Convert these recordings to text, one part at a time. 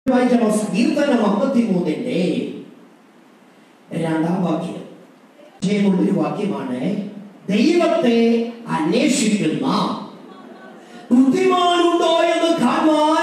വായിക്കാമോ സങ്കീർത്തനം അമ്പത്തി മൂന്നിന്റെ രണ്ടാം വാക്യം ഒരു വാക്യമാണ് ദൈവത്തെ അന്വേഷിക്കുന്ന ബുദ്ധിമാനുണ്ടോ എന്ന് കാണുവാൻ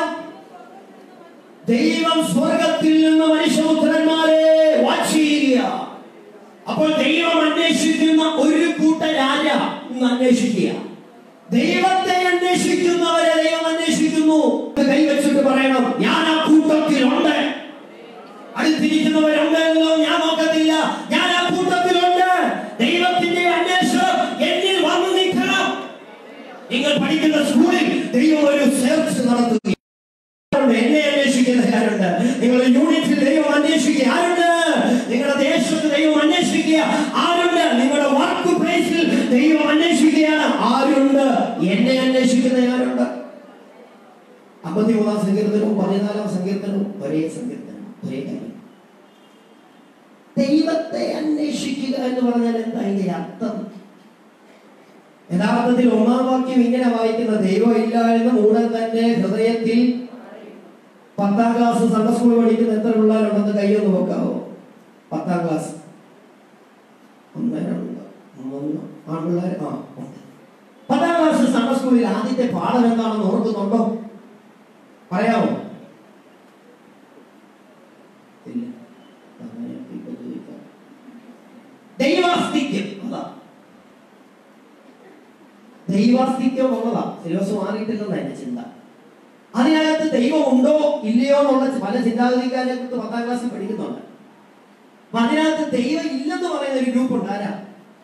ദൈവം സ്വർഗത്തിൽ നിന്ന് മനുഷ്യപുത്രന്മാരെ വാശിയില്ല അപ്പോൾ ദൈവം അന്വേഷിക്കുന്ന ഒരു കൂട്ടരാര ഇന്ന് അന്വേഷിക്കുക ദൈവത്തെ അന്വേഷിക്കുന്നവരെ ദൈവം അന്വേഷിക്കുന്നു കൈവച്ചിട്ട് പറയണം ഞാൻ ആ കൂട്ടത്തിലുണ്ട് അടുത്തിരിക്കുന്നവരുണ്ട് എന്നോ ഞാൻ നോക്കത്തില്ല ഞാൻ ആ കൂട്ടത്തിലുണ്ട് ദൈവത്തിന്റെ അന്വേഷണം എന്നിൽ വന്നു നിൽക്കണം നിങ്ങൾ പഠിക്കുന്ന സ്കൂളിൽ ദൈവം ഒരു സെർച്ച് നടത്തുക ആരുണ്ട്? എന്നെ അന്വേഷിക്കുന്ന ആരുണ്ട് നിങ്ങളുടെ യൂണിറ്റിൽ ദൈവം അന്വേഷിക്കുക ആരുണ്ട് നിങ്ങളുടെ ദേശത്ത് ദൈവം അന്വേഷിക്കുക ആരുണ്ട് നിങ്ങളുടെ വർക്ക് പ്ലേസിൽ ദൈവം അന്വേഷിക്കുകയാണ് ആരുണ്ട് എന്നെ അന്വേഷിക്കുന്ന ആരുണ്ട് അമ്പത്തി മൂന്നാം സങ്കീർത്തനവും പതിനാലാം സങ്കീർത്തനവും ഒരേ സങ്കീർത്തനം ഒരേ കാര്യം ദൈവത്തെ അന്വേഷിക്കുക എന്ന് പറഞ്ഞാൽ എന്താ ഇതിന്റെ അർത്ഥം യഥാർത്ഥത്തിൽ ഒന്നാം വാക്യം ഇങ്ങനെ വായിക്കുന്ന ദൈവം ഇല്ല എന്ന് മൂടൻ തന്നെ ഹൃദയത്തിൽ പത്താം ക്ലാസ് സൺഡേ സ്കൂൾ പഠിക്കുന്ന എത്ര പിള്ളേരുണ്ടെന്ന് കൈയൊന്ന് നോക്കാവോ പത്താം ക്ലാസ് ഒന്ന് രണ്ട് മൂന്ന് ആൺപിള്ളേർ ആ ഉണ്ട്. പത്താം ക്ലാസ് സൺഡേ സ്കൂളിൽ ആദ്യത്തെ പാഠം എന്താണെന്ന് ഓർക്കുന്നുണ്ടോ പറയാമോ ഇല്ല അങ്ങനെ ഇപ്പൊ ചോദിക്കാം. ദൈവാസ്തിക്യം അതാ ദൈവാസ്തിക്യം ഉള്ളതാ സിലബസ് മാറിയിട്ടില്ലെന്ന എന്റെ ചിന്ത അതിനകത്ത് ദൈവം ഉണ്ടോ ഇല്ലയോ എന്നുള്ള പല ചിന്താഗതിക്കാരെ കുറിച്ച് പത്താം ക്ലാസ്സിൽ പഠിക്കുന്നുണ്ട് അപ്പൊ അതിനകത്ത് ദൈവം ഇല്ലെന്ന് പറയുന്ന ഒരു ഗ്രൂപ്പ് ഉണ്ട് ആരാ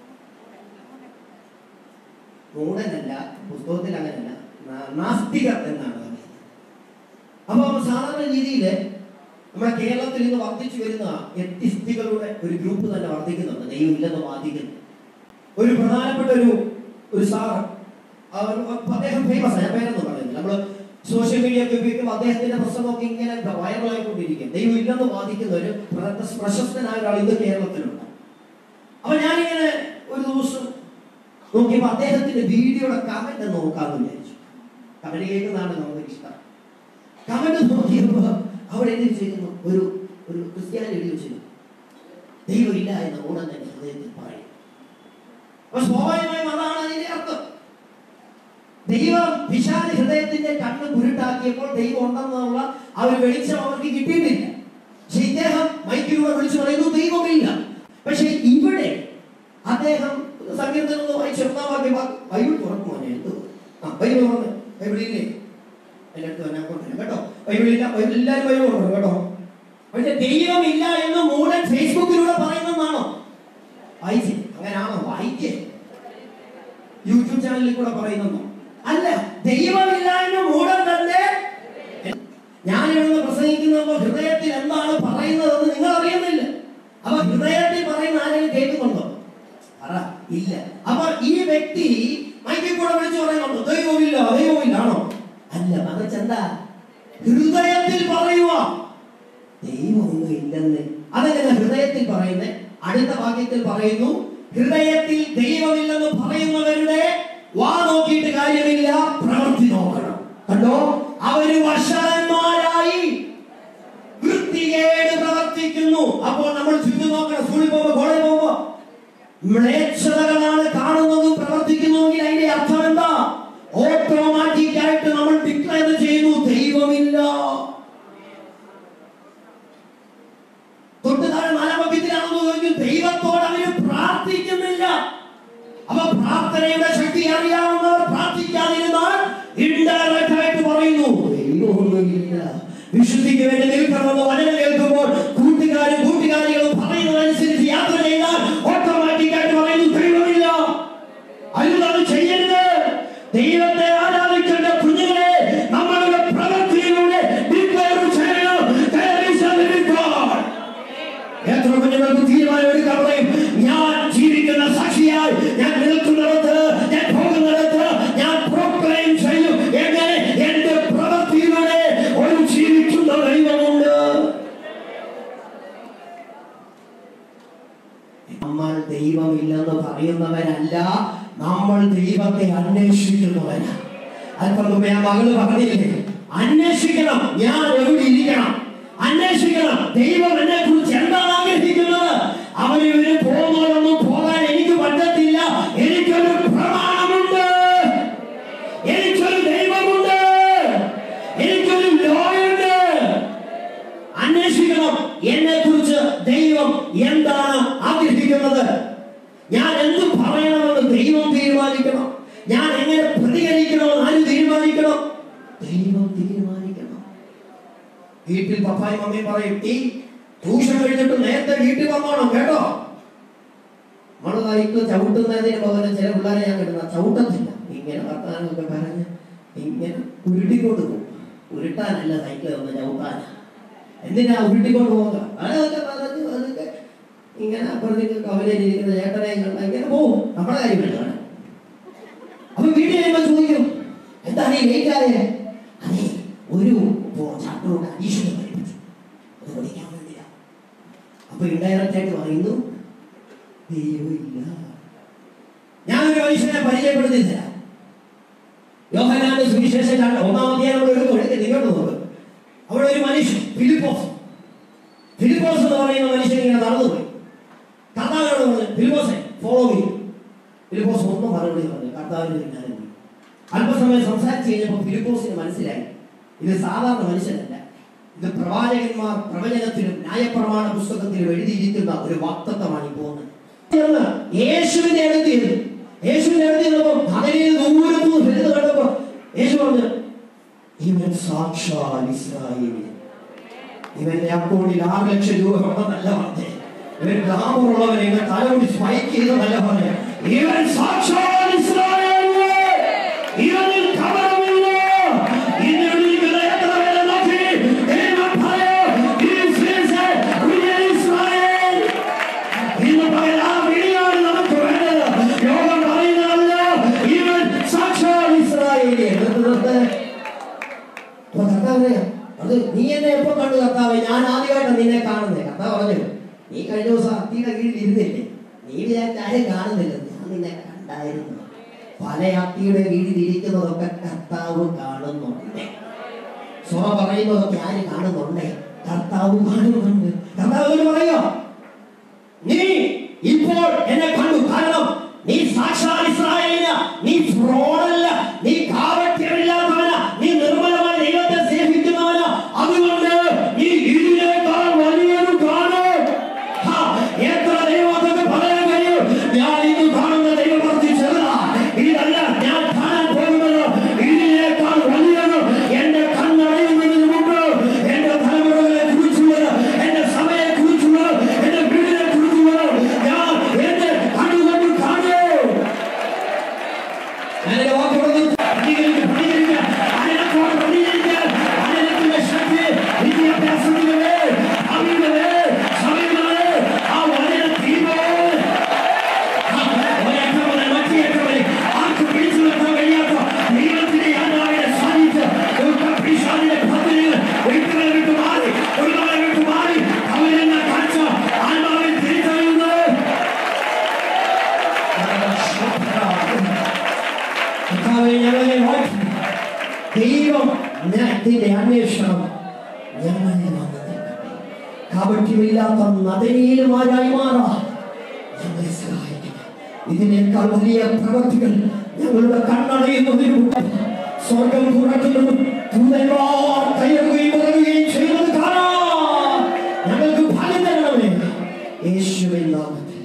മൂടനല്ല പുസ്തകത്തിൽ അങ്ങനല്ല നാ- നാസ്തികർ എന്നാണ് പറയുന്നത് അപ്പൊ സാധാരണ രീതിയിൽ നമ്മുടെ കേരളത്തിൽ ഇന്ന് വർദ്ധിച്ചു വരുന്ന എത്തിസ്തികളുടെ ഒരു ഗ്രൂപ്പ് തന്നെ വർദ്ധിക്കുന്നുണ്ട് ദൈവം ഇല്ലെന്ന് വാദിക്കുന്നു ഒരു പ്രധാനപ്പെട്ട ഒരു ഒരു സാറ് അവർ അദ്ദേഹം ഫേമസ് ഞാൻ പേരൊന്നും പറയുന്നില്ല നമ്മള് സോഷ്യൽ മീഡിയ ഒക്കെ ഉപയോഗിക്കുമ്പോൾ അദ്ദേഹത്തിന്റെ പ്രസംഗമൊക്കെ ഇങ്ങനെ വൈറലായിക്കൊണ്ടിരിക്കും ദൈവം ഇല്ലെന്ന് വാദിക്കുന്ന ഒരു പ്ര- പ്രശസ്തനായ ഒരാൾ ഇന്ന് കേരളത്തിലുണ്ട് അപ്പൊ ഞാനിങ്ങനെ ഒരു ദിവസം നോക്കിയപ്പോ അദ്ദേഹത്തിന്റെ വീഡിയോയുടെ കമന്റ് നോക്കാന്ന് വിചാരിച്ചു കമന്റ് കേൾക്കുന്നതാണ് നമുക്ക് ഇഷ്ടം കമന്റ് നോക്കിയപ്പോ അവിടെ എഴുതി ചെയ്യുന്നു ഒരു ഒരു ക്രിസ്ത്യാനി എഴുതി വെച്ചിരുന്നു ദൈവം ഇല്ല എന്ന് ഉടൻ തന്നെ ഹൃദയത്തിൽ പറയും അപ്പൊ സ്വാഭാവികമായും അതാണ് അതിന്റെ അർത്ഥം ദൈവം വിശാല ഹൃദയത്തിന്റെ കണ്ണ് കുരുട്ടാക്കിയപ്പോൾ ദൈവം ഉണ്ടെന്നുള്ള ആ ഒരു വെളിച്ചം അവർക്ക് കിട്ടിയിട്ടില്ല പക്ഷെ ഇദ്ദേഹം മൈക്കിലൂടെ വിളിച്ചു പറയുന്നു ദൈവമില്ല പക്ഷെ ഇവിടെ അദ്ദേഹം സങ്കീർത്തനം ഒന്ന് വായിച്ചു ഒന്നാം വാക്യം വാ- ബൈബിൾ തുറക്കുമോ ഞാൻ എന്ത് ആ ബൈബിൾ തുറന്ന് ബൈബിളില്ലേ എൻ്റെ അടുത്ത് തന്നെ കൊണ്ടുവരാം കേട്ടോ ബൈബിളില്ല ബൈബിൾ എല്ലാവരും ബൈബിൾ കൊണ്ടുവരും കേട്ടോ പക്ഷെ ദൈവമില്ല എന്ന് മൂടൻ ഫേസ്ബുക്കിലൂടെ പറയുന്നതാണോ വായിച്ചേ അങ്ങനെയാണോ വായിക്കേ യൂട്യൂബ് ചാനലിൽ കൂടെ പറയുന്നോ അല്ല ദൈവമില്ല എന്ന് മൂടൻ തന്നെ ഞാൻ ഇവിടെ പ്രസംഗിക്കുന്നപ്പോൾ ഹൃദയത്തിൽ എന്താണ് പറയുന്നതെന്ന് നിങ്ങൾ അറിയുന്നില്ല അപ്പൊ ഹൃദയത്തിൽ പറയുന്ന ആരെങ്കിലും കേൾക്കുന്നുണ്ടോ പറ ഇല്ല അപ്പൊ ഈ വ്യക്തി മൈക്കിൽ കൂടെ വിളിച്ചു പറയുന്നുണ്ടോ ദൈവമില്ല ദൈവമില്ല ആണോ അല്ല മറിച്ച് എന്താ ഹൃദയത്തിൽ പറയുക ദൈവമൊന്നും ഇല്ലെന്ന് അതെങ്ങനെ ഹൃദയത്തിൽ പറയുന്നത് അടുത്ത വാക്യത്തിൽ പറയുന്നു ഹൃദയത്തിൽ ദൈവമില്ലെന്ന് പറയുന്നവരുടെ വാ നോക്കിയിട്ട് കാര്യമില്ല പ്രവൃത്തി നോക്കണം കണ്ടോ അവര് വഷളന്മാരായി വൃത്തികേട് പ്രവർത്തിക്കുന്നു അപ്പോൾ നമ്മൾ ചുറ്റും നോക്കണം സ്കൂളിൽ പോകുമ്പോ കോളേജിൽ പോകുമ്പോ മ്ലേച്ഛതകളാണ് കാണുന്നതും പ്രവർത്തിക്കുന്നുവെങ്കിൽ അതിന്റെ അർത്ഥം എന്താ ഓട്ടോമാറ്റിക് ആയിട്ട് നമ്മൾ ഡിക്ലെയർ ചെയ്യുന്നു ദൈവമില്ല തൊട്ട് താഴെ നാലാമത്തിലാണെന്ന് ചോദിക്കും ദൈവത്തോട് അവര് പ്രാർത്ഥിക്കുന്നില്ല അപ്പൊ പ്രാർത്ഥനയുടെ ശക്തി അറിയാവുന്നവർ പ്രാർത്ഥിക്കാതിരുന്നാൽ ഇൻഡയറക്റ്റ് ആയിട്ട് പറയുന്നു ദൈവമൊന്നുമില്ല വിശുദ്ധിക്ക് വേണ്ടി നിൽക്കണമെന്ന് വചനം കേൾക്കുമ്പോൾ കൂട്ടുകാരും കൂട്ടുകാരികളും പറയുന്നതനുസരിച്ച് യാത്ര ചെയ്താൽ ഓട്ടോമാറ്റിക് ആയിട്ട് പറയുന്നു ദൈവമില്ല അരുതാണ് ചെയ്യരുത് ദൈവത്തെ ആരാധിക്കേണ്ട കുഞ്ഞുങ്ങളെ നമ്മളുടെ പ്രവൃത്തിയിലൂടെ declare ചെയ്യണം. There is a living God. എത്ര കുഞ്ഞുങ്ങൾക്ക് തീരുമാനം എടുക്കാൻ പറയും ഞാൻ ജീവിക്കുന്ന സാക്ഷിയായി ഞാൻ നിൽക്കുന്നിടത്ത് ഞാൻ പോകുന്നിടത്ത് ഞാൻ പ്രോക്ലെയിം ചെയ്യും എങ്ങനെ എന്റെ പ്രവൃത്തിയിലൂടെ ഒരു ജീവിക്കുന്ന ദൈവമുണ്ട് നമ്മൾ ദൈവമില്ലെന്ന് പറയുന്നവരല്ല നമ്മൾ ദൈവത്തെ അന്വേഷിക്കുന്നവരാ അല്പം മുമ്പ് ഞാൻ മകള് പറഞ്ഞില്ലേ അന്വേഷിക്കണം ഞാൻ എവിടെ ഇരിക്കണം ദൈവം എന്നെ കുറിച്ച് എന്താണ് ആഗ്രഹിക്കുന്നത് അവന് ഇവര് പോകുന്നവരൊന്നും പോകാൻ എനിക്ക് പറ്റത്തില്ല എനിക്കൊരു പ്രമാണമുണ്ട് എനിക്കൊരു ദൈവമുണ്ട് എനിക്കൊരു ലോയുണ്ട് അന്വേഷിക്കണം എന്നെ കുറിച്ച് ദൈവം എന്താണ് ആഗ്രഹിക്കുന്നത് ഞാൻ എന്ത് പറയണമെന്ന് ദൈവം തീരുമാനിക്കണം ഞാൻ എങ്ങനെ പ്രതികരിക്കണമെന്ന് ആര് തീരുമാനിക്കണം ദൈവം തീരുമാനിക്കണം വീട്ടിൽ പപ്പായും മമ്മിയും പറയും നീ ട്യൂഷൻ കഴിഞ്ഞിട്ട് നേരത്തെ വീട്ടിൽ വന്നോണം കേട്ടോ നമ്മള് സൈക്കിൾ ചവിട്ടുന്നതിന് പകരം ചില പിള്ളേരെ ഞാൻ കിട്ടുന്ന ചവിട്ടത്തില്ല ഇങ്ങനെ വർത്താനമൊക്കെ പറഞ്ഞ് ഇങ്ങനെ ഉരുട്ടിക്കൊണ്ട് പോകും ഉരുട്ടാനല്ല സൈക്കിൾ ഒന്ന് ചവിട്ടാനാ എന്തിനാ ഉരുട്ടിക്കൊണ്ട് പോകുക അതൊക്കെ പറഞ്ഞ് അതൊക്കെ ഇങ്ങനെ അപ്പുറത്തേക്ക് കവലയിലിരിക്കുന്ന ചേട്ടനെ കണ്ട ഇങ്ങനെ പോവും നമ്മുടെ കാര്യമല്ല അപ്പൊ വീട്ടിൽ കഴിയുമ്പോൾ ചോദിക്കും എന്താണ് ഈ ലേറ്റ് ആയേ അതെ ഒരു ചാപ്റ്ററോട് അഡീഷണൽ പഠിപ്പിച്ചു അത് പഠിക്കാൻ വേണ്ടിയാ അപ്പൊ ഇൻഡയറക്റ്റ് ആയിട്ട് പറയുന്നു ദൈവമില്ല ഞാനൊരു മനുഷ്യനെ പരിചയപ്പെടുത്തി തരാം യോഹനാന്റെ സുവിശേഷം കണ്ട ഒന്നാം അധ്യായം നമ്മൾ എടുക്കും എടുത്ത് നിങ്ങോട്ട് നോക്ക് അവിടെ ഒരു മനുഷ്യൻ ഫിലിപ്പോസ് ഫിലിപ്പോസ് എന്ന് പറയുന്ന മനുഷ്യൻ ഇങ്ങനെ നടന്നുപോയി കർത്താവിനോട് പറഞ്ഞു ഫിലിപ്പോസെ ഫോളോ മീ ഫിലിപ്പോസ് ഒന്നും മറുപടി പറഞ്ഞു കർത്താവിന് പിന്നാലെ പോയി അല്പസമയം സംസാരിച്ച് കഴിഞ്ഞപ്പോൾ ഫിലിപ്പോസിന് മനസ്സിലായി ഇത് സാധാരണ മനുഷ്യനല്ല ഇത് പ്രവാചകന്മാർ പ്രവചനത്തിലും ന്യായപ്രമാണ പുസ്തകത്തിലും എഴുതിയിരിക്കുന്ന ഒരു വാക്തത്വമാണ് ഈ പോകുന്നത് ചെന്ന് യേശുവിനെ അടുത്തിരുന്നു യേശുവിനെ അടുത്തിരുന്നപ്പോൾ അതിനെ ദൂരത്തു നിന്ന് വരുന്നത് കണ്ടപ്പോൾ യേശു പറഞ്ഞു ഇവൻ സാക്ഷാൽ ഇസ്രായേലി ഇവന്റെ അക്കൗണ്ടിൽ ആറ് ലക്ഷം രൂപ ഉണ്ടെന്നല്ല പറഞ്ഞേ ഇവൻ ഗ്രാമമുള്ളവൻ ഇവൻ തലമുടി സ്പൈക്ക് ചെയ്തതല്ല പറഞ്ഞേ ഇവൻ സാക്ഷാൽ ഇസ്രായേലി ഇവനിൽ കപടമില്ല ഇന്ന് വിളിക്കുന്ന എത്ര പേരെ നോക്കി ദൈവം പറയും, "This is a real Israel." ഇന്ന് പകൽ ആ വിളിയാണ് നമുക്ക് വേണ്ടത് യോഗം പറയുന്നതല്ല ഇവൻ സാക്ഷാൽ ഇസ്രായേലി നിർത്ത് നിർത്ത് അപ്പൊ കർത്താവ് പറയാ, അത് നീ എന്നെ എപ്പോ കണ്ടു കർത്താവ് ഞാൻ ആദ്യമായിട്ടാണ് നിന്നെ കാണുന്നത് കർത്താവ് പറഞ്ഞു നീ കഴിഞ്ഞ ദിവസം അത്തിയുടെ കീഴിൽ ഇരുന്നില്ലേ നീ വിചാരിച്ച ആരും കാണുന്നില്ല ഞാൻ നിന്നെ കണ്ടായിരുന്നു പല അത്തിയുടെ കീഴിൽ ഇരിക്കുന്നതൊക്കെ കർത്താവ് കാണുന്നുണ്ട് സ്വറ പറയുന്നതൊക്കെ ആര് കാണുന്നുണ്ട് കർത്താവ് കാണുന്നുണ്ട് കർത്താവ് എന്നോട് പറയോ നീ ഇപ്പോൾ എന്നെ കണ്ടു കാരണം നീ സാക്ഷാൽ ഇസ്രായേലിന നീ ഫ്രോഡല്ല നീ കാവട്യമില്ലാത്തവന നീ നിർമ്മലമായ ദൈവത്തെ സേവിക്കുന്നവന അതുകൊണ്ട് നീ ഇതിനേക്കാൾ വലിയൊരു കാണും ഹാ, എത്ര ദൈവം അതൊക്കെ പറയാൻ കഴിയും ഞാൻ ഇന്ന് കാണുന്ന ദൈവപ്രവൃത്തി ചെറുതാ ഇതല്ല ഞാൻ കാണാൻ പോകുന്നത് ഇതിനേക്കാൾ വലിയത് എന്റെ കണ്ണടയുന്നതിന് മുമ്പ് എന്റെ തലമുറകളെ കുറിച്ചുള്ളത് എന്റെ സഭയെ കുറിച്ചുള്ളത് എന്റെ വീടിനെ കുറിച്ചുള്ളത് ഞാൻ എന്റെ കണ്ണുകൊണ്ട് കാണൂ ഞാനെന്റെ വാക്കുകളൊന്നും പ്രതികരിക്കുക പ്രതികരിക്കുക അതിനെക്കൊണ്ട് പ്രതികരിക്കുക അതിനെത്തിന്റെ ശക്തി വിദ്യാഭ്യാസത്തിലെ അറിവിലെ സമയങ്ങളെ ആ വലിയ തീവ്ര ഒരേക്കമനെ മറ്റേക്കമനെ ആർക്ക് പിടിച്ചു നിർത്താൻ കഴിയാത്ത ദൈവത്തിന്റെ ആത്മാവിനെ സാധിച്ച് പിശാചിന്റെ പദ്ധതികൾ ഒരിക്കലും വിട്ടു മാറി ഒരു നാളെ വിട്ടു മാറി അവരെന്ന കാഴ്ച ആത്മാവിൽ തിരിച്ചറിയുന്നത് കർത്താവേ, ഞങ്ങളെ വാഴ്ത്തി. ദൈവം ഇതിന്റെ അന്വേഷണം ഞങ്ങളിൽ വന്ന് നിൽക്കട്ടെ കാപട്യമില്ലാത്ത നദനീയമാരായി മാറാം ഞങ്ങളെ സഹായിക്കണം ഇതിനേക്കാൾ വലിയ പ്രവൃത്തികൾ ഞങ്ങളുടെ കണ്ണടയുന്നതിന് മുമ്പ് സ്വർഗം തുറക്കുന്നതും ദൂതന്മാർ കയറുകയും ഇറങ്ങുകയും ചെയ്യുന്നത് കാണാം ഞങ്ങൾക്ക് ഭാഗ്യം തരണമേ യേശുവിൻ നാമത്തിൽ